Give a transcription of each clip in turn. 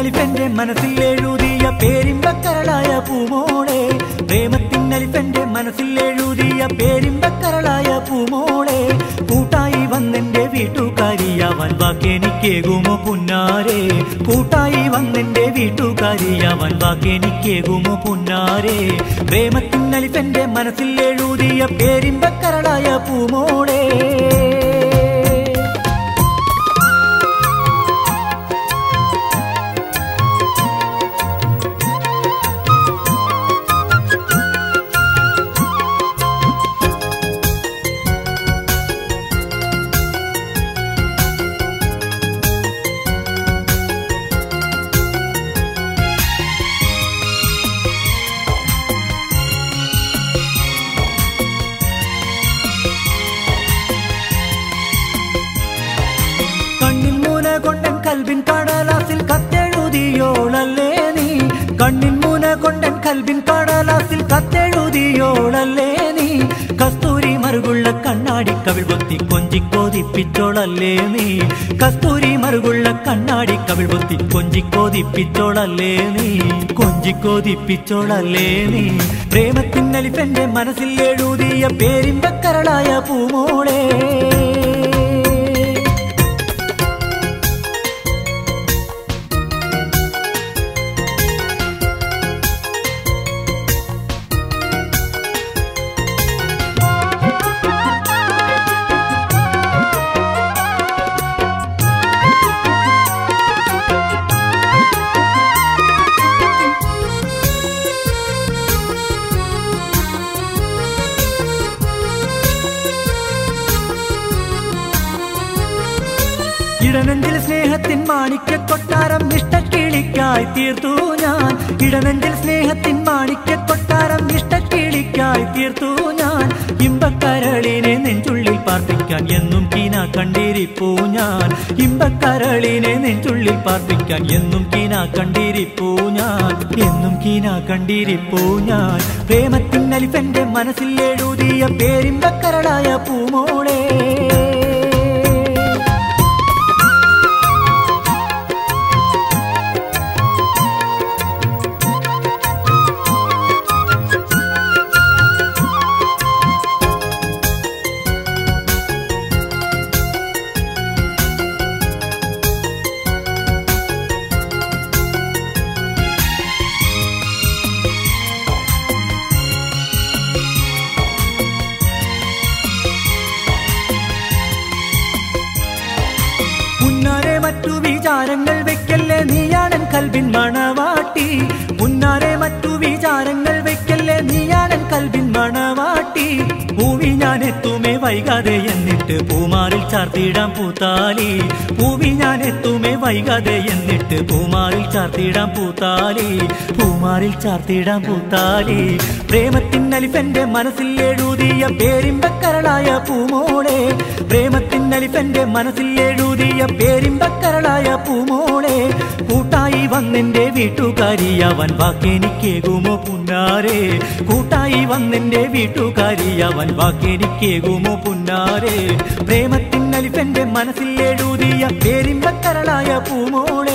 പ്രേമത്തിന്നലിഫെന്റെ മനസ്സിൽ എഴുതിയ പേരിമ്പക്കരളായ പൂമോളെ പ്രേമത്തിന്നലിഫെന്റെ മനസ്സിൽ എഴുതിയ പേരിമ്പക്കരളായ പൂമോളെ കൂട്ടായി വന്നെന്റെ വീട്ടുകാരിയാവാൻ വാക്കെനിക്കേകുമോ പുന്നാരെ കൂട്ടായി വന്നെന്റെ വീട്ടുകാരിയാവാൻ വാക്കെനിക്കേകുമോ പുന്നാരെ പ്രേമത്തിന്നലിഫെന്റെ മനസ്സിൽ എഴുതിയ പേരിമ്പക്കരളായ പൂമോളെ കണ്ണിൽ മൂന കൊണ്ടൻ കൽബിൻ കടലാസിൽ കത്തെഴുതിയോളല്ലേ നീ കണ്ണിൻ മൂന കൊണ്ടൻ കൽബിൻ കടലാസിൽ കത്തെഴുതിയോളല്ലേ നീ കസ്തൂരി മറുകുള്ള കണ്ണാടി കവിൾ പൊത്തി കൊഞ്ചിക്കോതിപ്പിച്ചോളല്ലേ നീ കസ്തൂരി മറുകുള്ള കണ്ണാടി കവിൾ പൊത്തി കൊഞ്ചിക്കോതിപ്പിച്ചോളല്ലേ നീ കൊഞ്ചിക്കോതിപ്പിച്ചോളല്ലേ നീ പ്രേമത്തിന്നലിഫെന്റെ മനസ്സിൽ എഴുതിയ പേരിമ്പക്കരളായ പൂമോളെ ഇടനെഞ്ചിൽ സ്നേഹത്തിൻ മാണിക്യ കൊട്ടാരം ഇഷ്ടക്കിളിക്കായി തീർത്തു ഞാൻ ഇടനെഞ്ചിൽ സ്നേഹത്തിൻ മാണിക്യ കൊട്ടാരം ഇഷ്ടക്കിളിക്കായി തീർത്തു ഞാൻ ഇമ്പക്കരളിനെ നെഞ്ചുള്ളിൽ പാർപ്പിക്കാൻ എന്നും കീന കണ്ടിരിപ്പൂ ഞാൻ ഇമ്പക്കരളിനെ നെഞ്ചുള്ളിൽ പാർപ്പിക്കാൻ എന്നും കീന കണ്ടിരിപ്പൂ ഞാൻ എന്നും കീന കണ്ടിരിപ്പൂ ഞാൻ പ്രേമത്തിൻ അലിഫെന്റെ മനസ്സിൽ എഴുതിയ പേരിമ്പക്കരളായ പൂമോളെ മുന്നാരെ മറ്റു വിചാരങ്ങൾ വെക്കല്ലേ നീയാണൻ കൽബിൻ മണവാട്ടി മുന്നാരെ മറ്റു വിചാരങ്ങൾ വെക്കല്ലേ നീയാണൻ കൽബിൻ മണവാട്ടി പൂവി ഞാൻ എത്തുമേ വൈകാതെ എന്നിട്ട് പൂമാറിൽ ചാർത്തിടാം പൂത്താലി പൂവി ഞാൻ എത്തുമേ വൈകാതെ എന്നിട്ട് പൂമാറിൽ ചാർത്തിടാം പൂത്താലി പൂമാറിൽ ചാർത്തിടാം പൂത്താലി പ്രേമത്തിൻ അലിഫെന്റെ മനസ്സിൽ എഴുതിയ പേരിമ്പക്കരളായ പൂമോളെ പ്രേമത്തിൻ അലിഫെന്റെ മനസ്സിൽ എഴുതിയ പേരിമ്പക്കരളായ പൂമോളെ കൂട്ടായി വന്നെന്റെ വീട്ടുകാരിയാവൻ വാക്കെനിക്കേകുമോ പുന്നാരെ കൂട്ടായി വന്നെന്റെ വീട്ടുകാരിയാവൻ വാക്കെനിക്കേകുമോ പുന്നാരെ പ്രേമത്തിൻ അലിഫെന്റെ മനസ്സിൽ എഴുതിയ പേരിമ്പക്കരളായ പൂമോളെ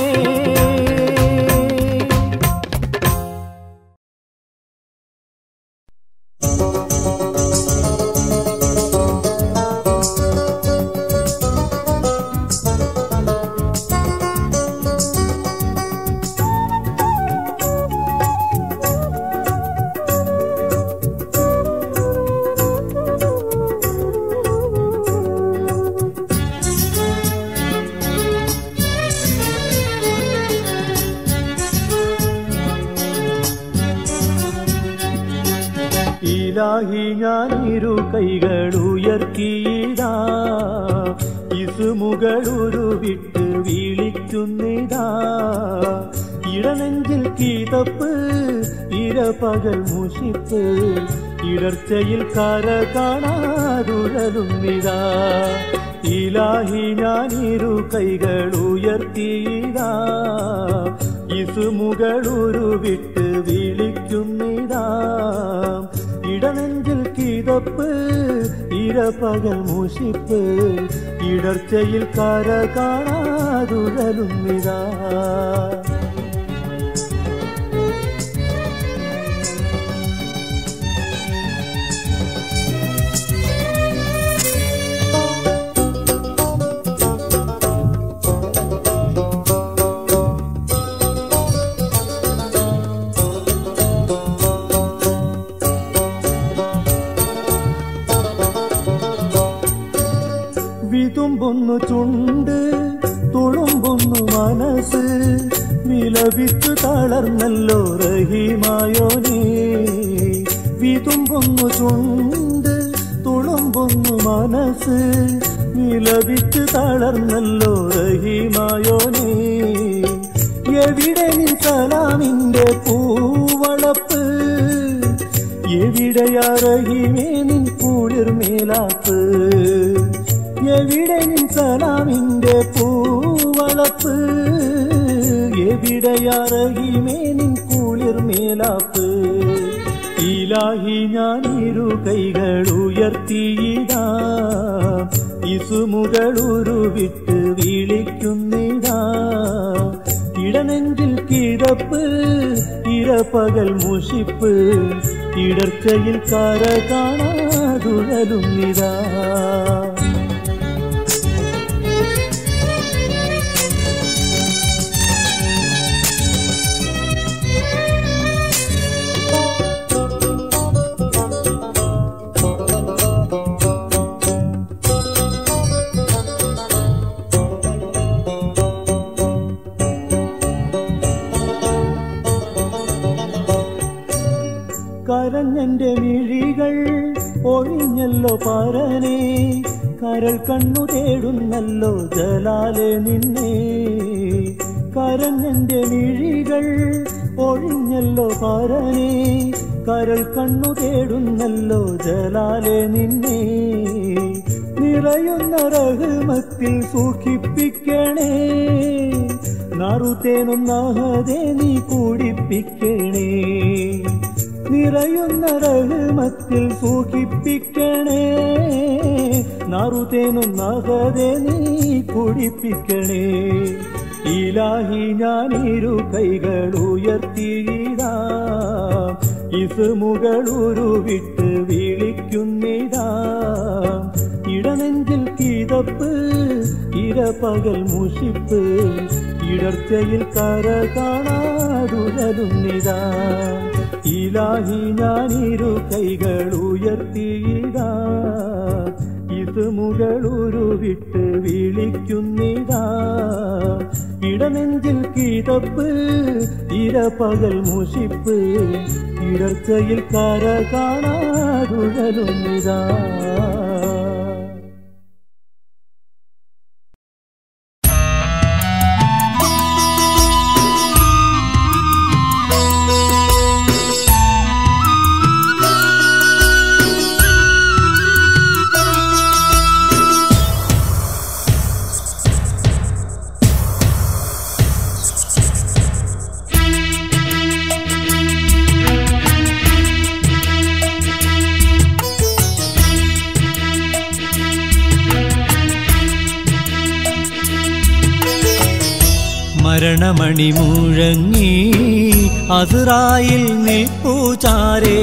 ഇലാഹി ഞാൻ ഇരു കൈകൾ ഉയർത്തിയിടാ ഇസുമുകളൊരു വിട്ട് വിളിക്കുന്നിതാ ഇടനെഞ്ചിൽ കീതപ്പ് ഇരപകൽ മുഷിപ്പ് ഇടർച്ചയിൽ കര കാണാതുഴലുന്നിതാ ഇലാഹി ഞാൻ ഇരു കൈകൾ ഉയർത്തിയിടാ ഇസുമുകളൊരു വിട്ട് വിളിക്കുന്നിതാ ഇടനെഞ്ചിൽ കിതപ്പ് ഇരപകൽ മുഷിപ്പ് ഇടർച്ചയിൽ കര കാണാതുഴലുന്നിതാ വിതുമ്പൊന്നു ചുണ്ട് തുളുമ്പൊന്നു മനസ്സ് വിലപിച്ചു തളർന്നല്ലോ റഹീമായോനേ വിതുമ്പൊന്നു ചുണ്ട് തുളുമ്പൊന്നു മനസ്സ് വിലപിച്ചു തളർന്നല്ലോ റഹീമായോനേ എവിടെ നിൻ സലാമിന്റെ പൂവളപ്പ് എവിടെയാ റഹീമേ നിൻ കുളിർമേലാപ്പ് എവിടെ നിൻ സലാമിന്റെ പൂവളപ്പ് എവിടെയാ റഹീമേ നിൻ കുളിർമേലാപ്പ് ഇലാഹി ഞാൻ ഇരു കൈകൾ ഉയർത്തിയിടാ ഇസുമുകളുരുവിട്ട് വിളിക്കുന്നിടാ ഇടനെഞ്ചിൽ കിടപ്പ് ഇരപകൽ മുഷിപ്പ് ഇടർച്ചയിൽ കര കാണാതുഴലുന്നിതാ കരഞ്ഞെന്റെ മിഴികൾ ഒഴിഞ്ഞല്ലോ പരനെ കരൾ കണ്ണു തേടുന്നല്ലോ ജലാലെ നിന്നെ കരഞ്ഞെന്റെ മിഴികൾ ഒഴിഞ്ഞല്ലോ പരനെ കരൾ കണ്ണു തേടുന്നല്ലോ ജലാലെ നിന്നെ നിറയുന്ന റഹ്മത്തിൽ സൂക്ഷിപ്പിക്കണേ നറുത്തേനൊന്നാഹതെ നീ കൂടിപ്പിക്കണേ നിറയുന്ന റഹ്മത്തിൽ സൂക്ഷിപ്പിക്കണേ നറുതേനൊന്നാകതെ നീ കുടിപ്പിക്കണേ ഇലാഹി ഞാൻ ഇരു കൈകൾ ഉയർത്തിയിടാ ഇസുമുകളുരുവിട്ട് വിളിക്കുന്നിതാ ഇടനെഞ്ചിൽ കിതപ്പ് ഇരപകൽ മുഷിപ്പ് ഇടർച്ചയിൽ കര കാണാതുഴലുന്നിതാ ഇലാഹി ഞാനിരു കൈകൾ ഉയർത്തിയിടാ ഇത് മുകളുരുവിട്ട് വിളിക്കുന്നിതാ ഇടനെഞ്ചിൽ കിതപ്പ് ഇരപകൽ മുഷിപ്പ് ഇടർച്ചയിൽ കര കാണാതുഴലുന്നിതാ മരണമണി മുഴങ്ങി അതിറായിൽ നിൽപ്പൂചാരേ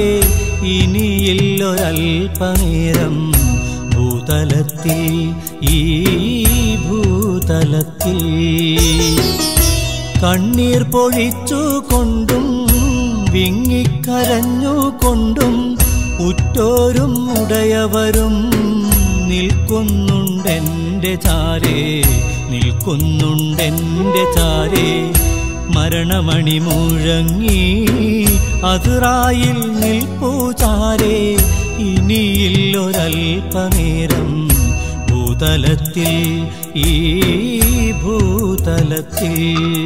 ഇനിയില്ലൊരൽപനേരം ഭൂതലത്തിൽ ഈ ഭൂതലത്തിൽ കണ്ണീർ പൊഴിച്ചു കൊണ്ടും വിങ്ങിക്കരഞ്ഞു കൊണ്ടും ഉറ്റോരും ഉടയവരും നിൽക്കുന്നുണ്ടെന്റെ ചാരേ നിൽക്കുന്നുണ്ടെന്റെ ചാരേ മരണമണി മുഴങ്ങി അതിറായിൽ നിൽപ്പൂ ചാരേ ഇനിയില്ലൊരൽപനേരം ഭൂതലത്തിൽ ഈ ഭൂതലത്തിൽ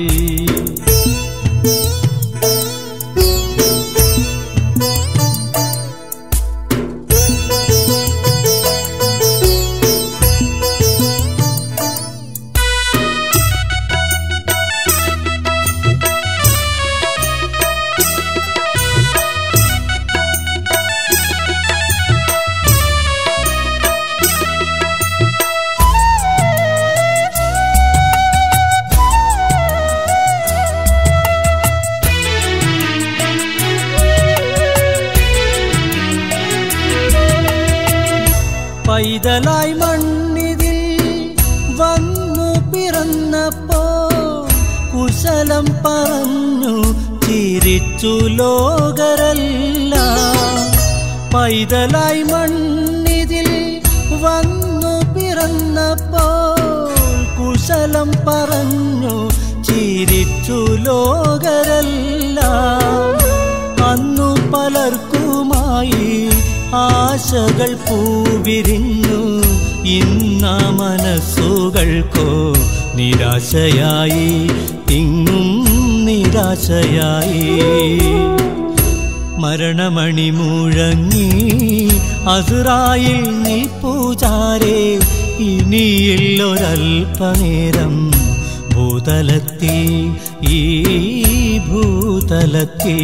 പൈതലായി മണ്ണിതിൽ വന്നു പിറന്നപ്പോ കുശലം പറഞ്ഞു ചിരിച്ചു ലോകരല്ല പൈതലായി മണ്ണിതിൽ വന്നു പിറന്നപ്പോൾ കുശലം പറഞ്ഞു ചിരിച്ചു ലോകരെല്ലാം അന്നു പലർക്കുമായി ആശകൾ പൂവിരിഞ്ഞു ഇന്ന മനസ്സുകൾക്കോ നിരാശയായി തിങ്ങും നിരാശയായി മരണമണി മുഴങ്ങി അസുറായിൽ നീ പൂജാരേ ഇനിയില്ലൊരൽപ്പനേരം ഭൂതലത്തിൽ ഈ ഭൂതലത്തിൽ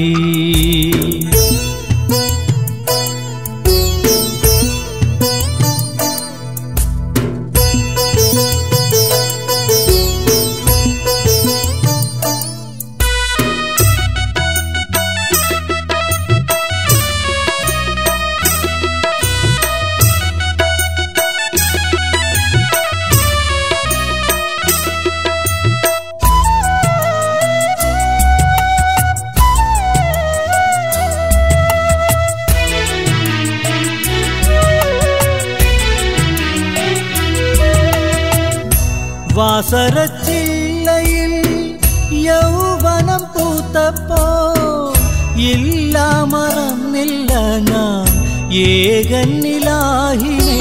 വാസരച്ചില്ലയിൽ യൗവനം പൂത്തപ്പോ ഇല്ല മറന്നില്ല ഞാൻ ഏകന്നിലാഹിനെ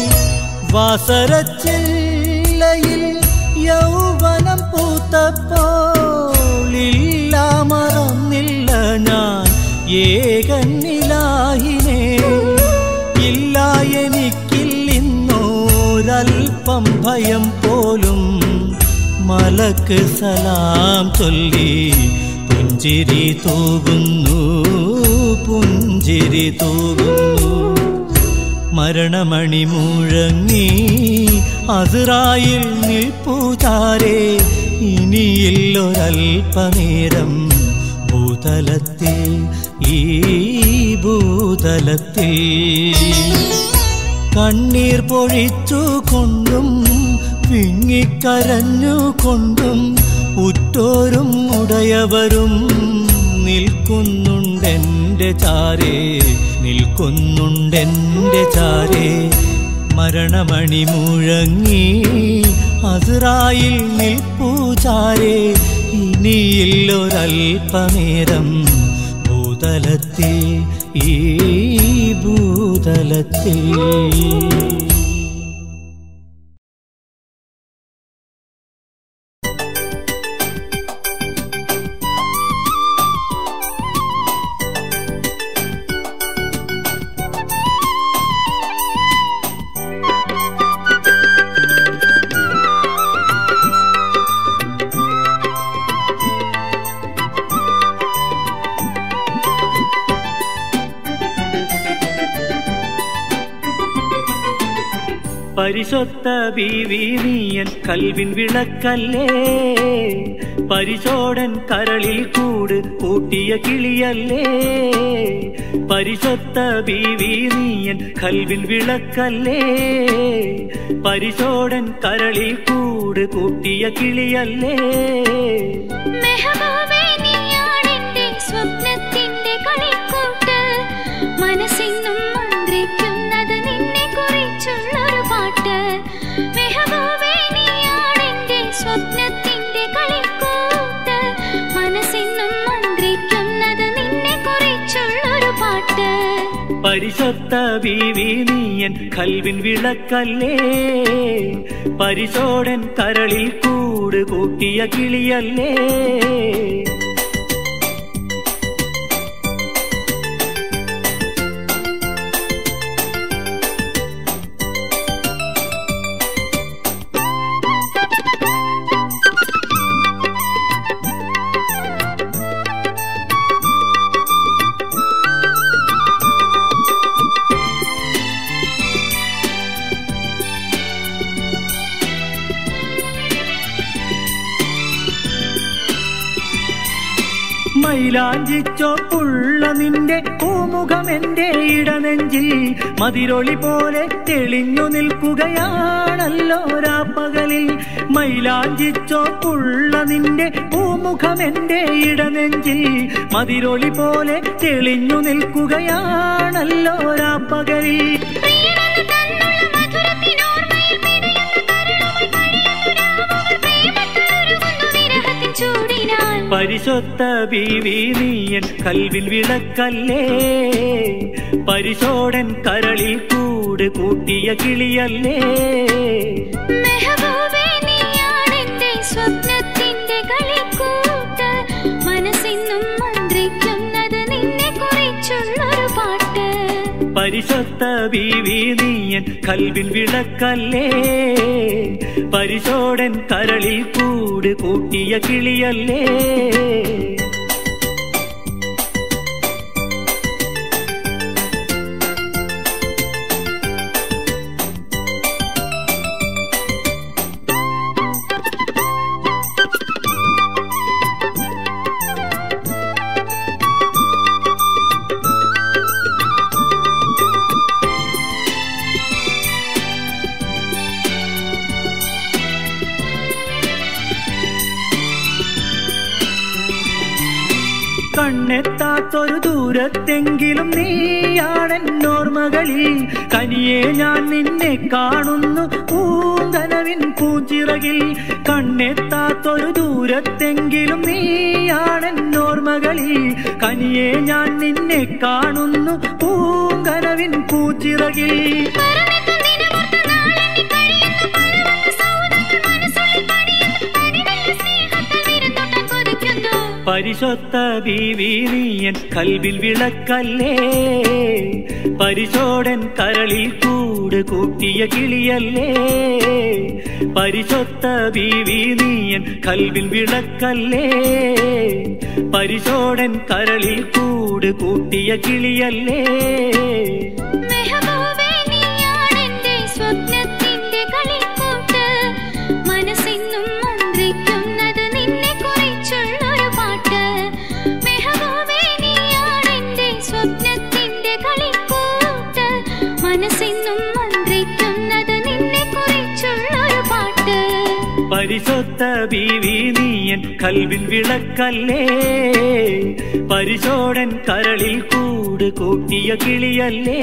വാസരച്ചില്ലയിൽ യൗവനം പൂത്തപ്പോൾ ഇല്ല മറന്നില്ല ഞാൻ ഏകന്നിലാഹിനെ ഇല്ല എനിക്കില്ലിന്നോരൽപ്പം ഭയം പോലും മലക്ക് സലാം ചൊല്ലി പുഞ്ചിരി തൂകുന്നു പുഞ്ചിരി തൂകുന്നു മരണമണി മുഴങ്ങി അസുറായിൽ നിൽപ്പൂചാരേ ഇനിയില്ലൊരൽപ്പനേരം ഭൂതലത്തിൽ ഈ ഭൂതലത്തിൽ കണ്ണീർ പൊഴിച്ചു കൊണ്ടും വിങ്ങിക്കരഞ്ഞു കൊണ്ടും ഉറ്റോരും ഉടയവരും നിൽക്കുന്നുണ്ടെൻ്റെ ചാരേ നിൽക്കുന്നുണ്ടെൻ്റെ ചാരേ മരണമണി മുഴങ്ങി അസുറായിൽ നിൽപ്പൂചാരേ ഇനിയില്ലൊരൽപ്പനേരം ഭൂതലത്തിൽ ഈ ഭൂതലത്തിൽ പരിശൊത്ത ബീവി നീയൻ കൽവിൻ വിളക്കല്ലേ പരിശോടൻ കരളിൽ കൂട് കൂട്ടിയ കിളിയല്ലേ പരിശൊത്ത ബീവി നീയൻ കൽവിൻ വിളക്കല്ലേ പരിശോടൻ കരളിൽ കൂട് കൂട്ടിയ കിളിയല്ലേ മെഹബൂബേ നീയാണെന്റെ സ്വപ്നത്തിന്റെ കളിക്കൂട്ട് മനസ്സിന്നും മന്ത്രിക്കുന്നത് നിന്നെ കുറിച്ചുള്ളൊരു പാട്ട് മെഹബൂബേ നീയാണെന്റെ സ്വപ്നത്തിന്റെ കളിക്കൂട്ട് മനസ്സിന്നും മന്ത്രിക്കുന്നത് നിന്നെ കുറിച്ചുള്ളൊരു പാട്ട് പരിശൊത്ത ബീവി നീയൻ കൽവിൻ വിളക്കല്ലേ പരിശോടൻ കരളിൽ കൂട് കൂട്ടിയ കിളിയല്ലേ മൈലാഞ്ചിച്ചോപ്പുള്ള നിന്റെ പൂമുഖം എന്റെ ഇടനെഞ്ചിൽ മതിരൊളി പോലെ തെളിഞ്ഞു നിൽക്കുകയാണല്ലോ രാപ്പകലിൽ മൈലാഞ്ചിച്ചോപ്പുള്ള നിന്റെ പൂമുഖം എന്റെ ഇടനെഞ്ചിൽ മതിരൊളി പോലെ തെളിഞ്ഞു നിൽക്കുകയാണല്ലോ രാപ്പകലിൽ പ്രിയനെന്ന് തന്നുള്ള മധുരത്തിനോർമ്മയിൽ പരിശുദ്ധ ബീവി നീയൻ കൽവിൽ വിളക്കല്ലേ പരിശോടൻ കരളിൽ കൂട് കൂട്ടിയ കിളിയല്ലേ മെഹബൂബേ നീയാണെന്റെ സ്വപ്നത്തിന്റെ കളിക്കൂട്ട് മനസ്സിന്നും മന്ത്രിക്കുന്നത് നിന്നെ കുറിച്ചുള്ളൊരു പാട്ട് പരിശുദ്ധ ബീവി നീയൻ കൽവിൽ വിളക്കല്ലേ പരിശോടൻ കരളിൽ കൂട് കൂട്ടിയ കിളിയല്ലേ കണ്ണെത്താത്തൊരു ദൂരത്തെങ്കിലും നീയാണെന്നോർമകളിൽ കനിയെ ഞാൻ നിന്നെ കാണുന്നു പൂങ്കനവിൻ പൂച്ചിറകിൽ കണ്ണെത്താത്തൊരു ദൂരത്തെങ്കിലും നീയാണെന്നോർമകളിൽ കനിയെ ഞാൻ നിന്നെ കാണുന്നു പൂങ്കനവിൻ പൂച്ചിറകിൽ മറന്നെത്തും ദിനമൊത്ത നാളെണ്ണി കഴിയുന്നു പലവക സൗദങ്ങൾ മനസ്സുള്ളിൽ പണിയുന്നു പണിവെള്ള സ്നേഹത്താൽ വിരുന്നൊട്ടാൻ കൊതിക്കുന്നു പരിശുദ്ധ ബീവി നീയൻ കൽവിൽ വിളക്കല്ലേ പരിശോടൻ കരളിൽ കൂട് കൂട്ടിയ കിളിയല്ലേ പരിശുദ്ധ ബീവി നീയൻ കൽവിൽ വിളക്കല്ലേ പരിശോടൻ കരളിൽ കൂട് കൂട്ടിയ കിളിയല്ലേ മെഹബൂബേ നീയാണെന്റെ സ്വപ്നത്തിന്റെ കളിക്കൂട്ട് മനസ്സിന്നും മന്ത്രിക്കുന്നത് നിന്നെ കുറിച്ചുള്ളൊരു പാട്ട് മെഹബൂബേ നീയാണെന്റെ സ്വപ്നത്തിന്റെ കളിക്കൂട്ട് മനസ്സിന്നും മന്ത്രിക്കുന്നത് നിന്നെ കുറിച്ചുള്ളൊരു പാട്ട് പരിശുദ്ധ ബീവി നീയൻ കൽവിൽ വിളക്കല്ലേ പരിശോടൻ കരളിൽ കൂട് കൂട്ടിയ കിളിയല്ലേ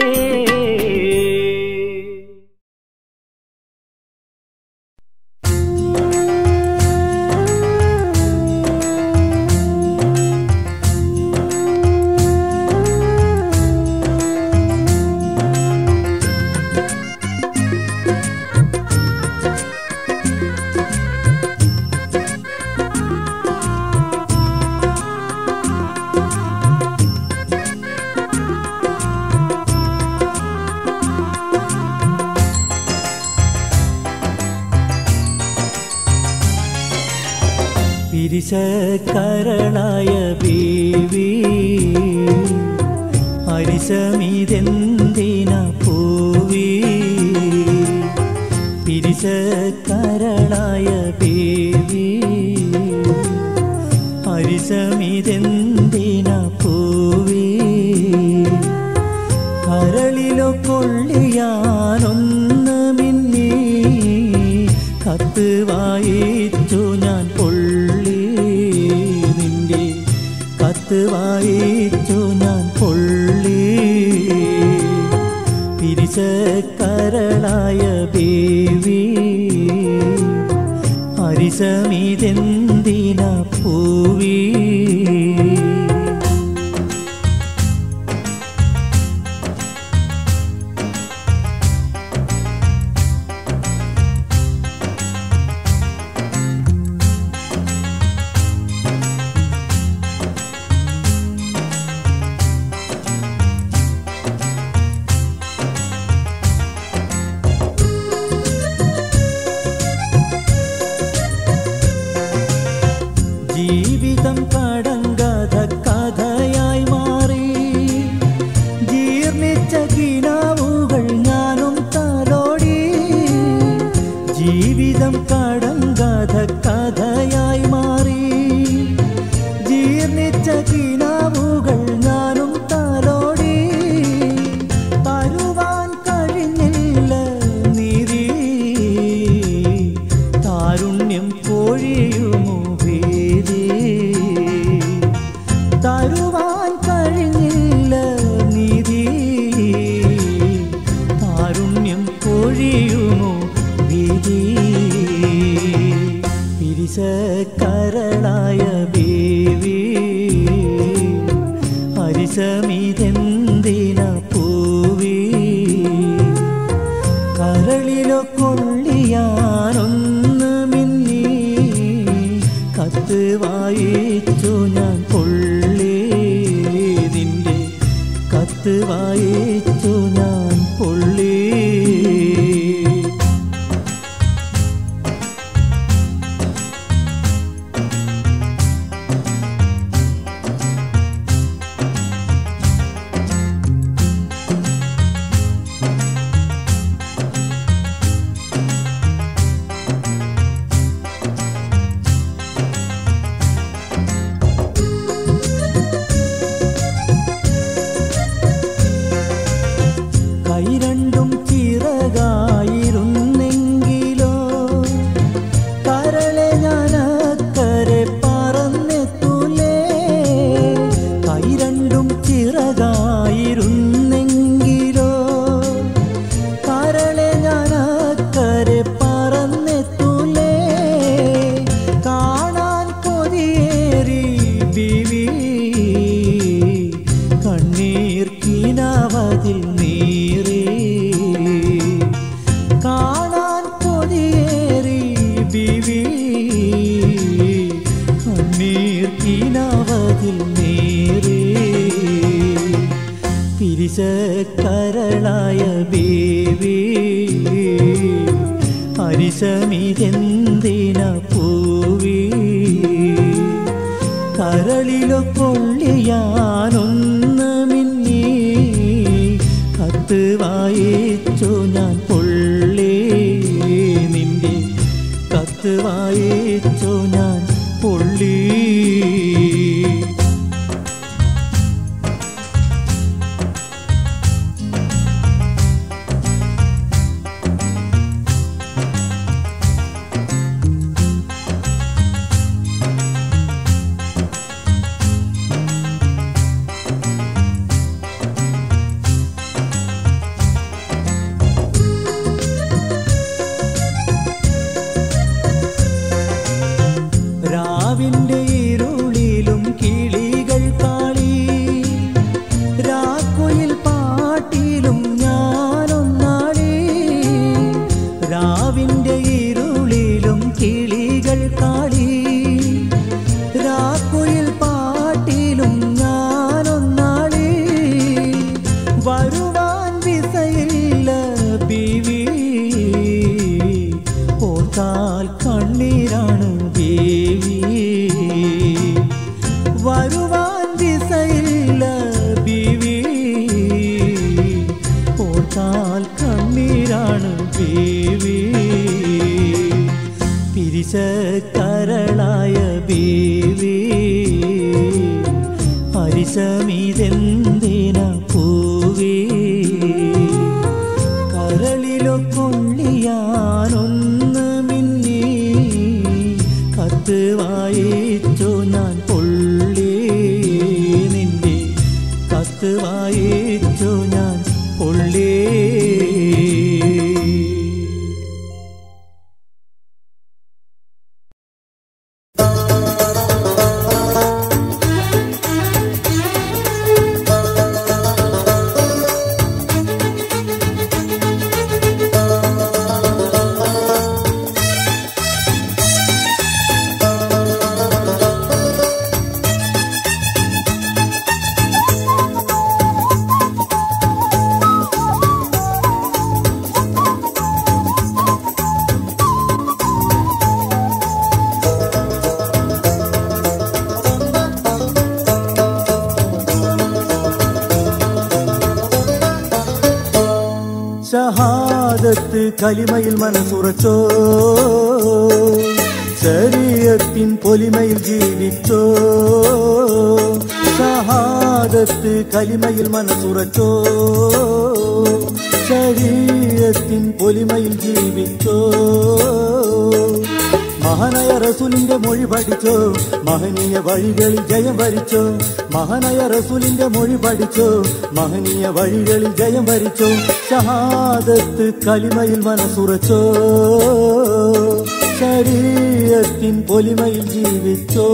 പിരിശക്കരളായ ബീവി ഹരിശമിതെന്തിന പൂവി പിരിശക്കരളായ ബീവി ഹരിശമിതെന്തിന പൂവി കരളിലോ കൊള്ളിയാനൊന്ന് മിന്നി കത്ത് വായിച്ചു ഞാൻ പൊള്ളി നിന്റെ കത്ത് വായിച്ചു ഞാൻ പൊള്ളി പിരിശക്കരളായ ബേവി ഹരിശമിതെന്തിന പൂവി ജീവിതം കടങ്കഥ കഥയായി മാറി ജീർണിച്ച കിനാവുകൾ ഞാനും തലോടി ജീവിതം കടങ്കഥ കഥയായി മാറി ജീർണിച്ച കിനാവുകൾ ഞാനും തലോടി തരുവാൻ കഴിഞ്ഞില്ല നിധി താരുണ്യം പൊഴിയുമോ ഭീതി തരുവാൻ കഴിഞ്ഞില്ല നിധി താരുണ്യം പൊഴിയുമോ ഭീതി പിരിശക്കരളായ ബീവി കരളിലോ കൊള്ളിയാനൊന്ന് മിന്നി കത്ത് വായിച്ചു ഞാൻ പൊള്ളി നിന്റെ കത്ത് വായിച്ചു ഞാൻ പൊള്ളി കൈ രണ്ടും ചിറകായിരുന്നെങ്കിലോ കരളെ ഞാനക്കരെ പറന്നെത്തൂലേ കൈ രണ്ടും ചിറകായിരുന്നെങ്കിലോ കരളെ ഞാനക്കരെ പറന്നെത്തൂലേ കാണാൻ കൊതിയേറി ബിവി കണ്ണീർ കിനാവതിൽ നീറി കാണാൻ കൊതിയേറി ബിവി കണ്ണീർ കിനാവതിൽ നീറി പിരിശക്കരളായ ബേവി അരിശമിതെന്തിന പൂവി കരളിലോ കൊള്ളിയാനൊന്ന് മിന്നി കത്ത് വായിച്ചു ഞാൻ പൊള്ളി നിന്റെ കത്ത് വായിച്ചു ഞാൻ പൊള്ളി രാവിന്റെ ഇരുളിലും കിളികൾ കാളി രാക്കുയിൽ പാട്ടിലും ഞാനൊന്നാളി രാവിന്റെ ഇരുളിലും കിളികൾ കാളി രാക്കുയിൽ പാട്ടിലും ഞാനൊന്നാളി വരുവാൻ വിസയില്ല ബിവി ഓർത്താൽ കണ്ണീരാണ് ദേവി വരുവാൻ ദിസയില്ല ബിവി ഓർത്താൽ കണ്ണീരാണ് ദേവി പിരിശക്കരളായ ബേവി ഹരിശമിതെന്തിന പൂവി കരളിലോ കൊള്ളിയാനൊന്ന് മിന്നി കത്ത് വായിച്ചു ഞാൻ പൊള്ളി നിന്റെ കത്ത് വായിച്ചു ഞാൻ പൊള്ളി ഷഹാദത്ത് കലിമയിൽ മനസ്സുറച്ചോ ശരീരത്തിൻ പൊലിമയിൽ ജീവിച്ചോ ഷഹാദത്ത് കലിമയിൽ മനസ്സുറച്ചോ ശരീരത്തിൻ പൊലിമയിൽ ജീവിച്ചോ മഹാനായ റസൂലിന്റെ മൊഴി പഠിച്ചോ മഹനീയ വഴികളിൽ ജയം വരിച്ചോ മഹാനായ റസൂലിന്റെ മൊഴി പഠിച്ചോ മഹനീയ വഴികളിൽ ജയം വരിച്ചോ ഷഹാദത്ത് കലിമയിൽ മനസ്സുറച്ചോ ശരീരത്തിൻ പൊലിമയിൽ ജീവിച്ചോ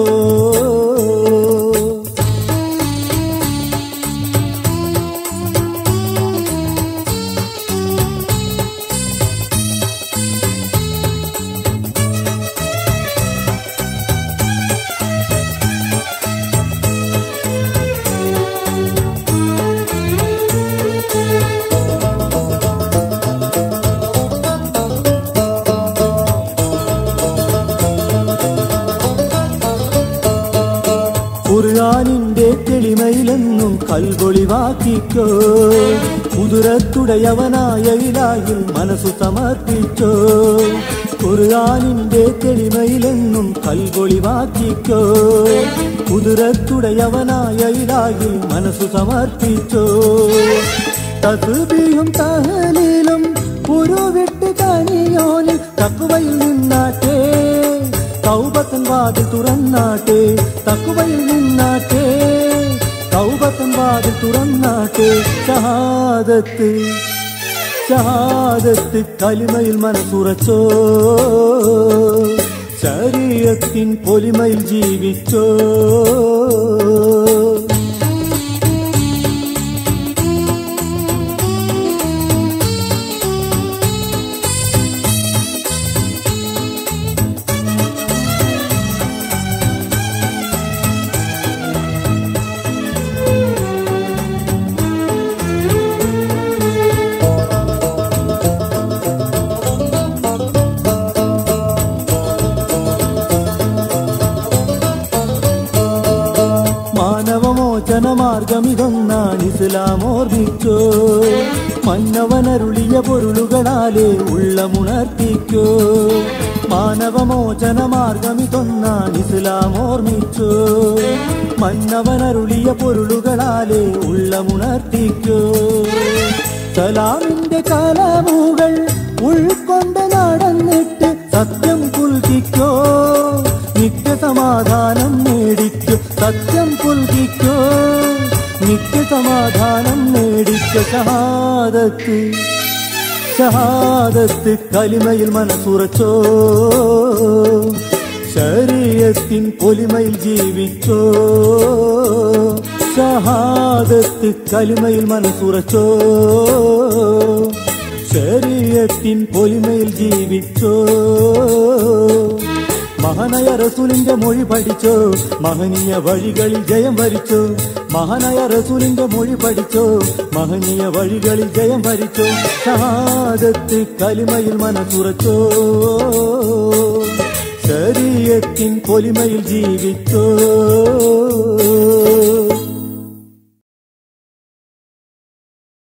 കൽപൊളിവാക്കിക്കോ കുതിരത്തുടയവനായ ഇലാഹിൽ മനസ്സു സമർപ്പിച്ചോ ഖുർആാനിന്റെ തെളിമയിലെന്നും കൽപൊളിവാക്കിക്കോ കുതിരത്തുടയവനായ ഇലാഹിൽ മനസ്സു സമർപ്പിച്ചോ തസുബിയും തഹലീലും ഉരുവിട്ട് കനിയോനിൽ തക്കുവയിൽ നിന്നാട്ടേ തൗബത്തൻ വാതിൽ തുറന്നാട്ടെ തക്കുവയിൽ നിന്നാട്ടെ തൗബത്തൻ വാതിൽ തുറന്നാട്ടെ ഷഹാദത്ത് ഷഹാദത്ത് കലിമയിൽ മനസ്സുറച്ചോ ശരീരത്തിൻ പൊലിമയിൽ ജീവിച്ചോ മാനവമോചന മാർഗമിതൊന്നാണ് ഇസ്ലാം ഓർമ്മിച്ചോ മന്നവനരുളിയ പൊരുളുകളാലെ ഉള്ളമുണർത്തിക്കോ മാനവമോചന മാർഗമിതൊന്നാണ് ഇസ്ലാം ഓർമ്മിച്ചോ മന്നവനരുളിയ പൊരുളുകളാലെ ഉള്ളമുണർത്തിക്കോ സലാമിന്റെ കലമുകൾ ഉൾക്കൊണ്ട് നടന്നിട്ട് സത്യം പുൽകിക്കോ നിത്യസമാധാനം നേടിക്കോ സത്യം പുൽകിക്കോ നിത്യസമാധാനം നേടിക്കോ ഷഹാദത്ത് ഷഹാദത്ത് കലിമയിൽ മനസ്സുറച്ചോ ശരീരത്തിൻ പൊലിമയിൽ ജീവിച്ചോ ഷഹാദത്ത് കലിമയിൽ മനസ്സുറച്ചോ ശരീരത്തിൻ പൊലിമയിൽ ജീവിച്ചോ മഹനയ റസൂലിന്റെ മൊഴി പഠിച്ചോ മഹനീയ വഴികളിൽ ജയം വരിച്ചോ മഹാനായ റസൂലിന്റെ മൊഴി പഠിച്ചോ മഹനീയ വഴികളിൽ ജയം വരിച്ചോ ഷഹാദത്ത് കലിമയിൽ മനസ്സുറച്ചോ ശരീരത്തിൻ പൊലിമയിൽ ജീവിച്ചോ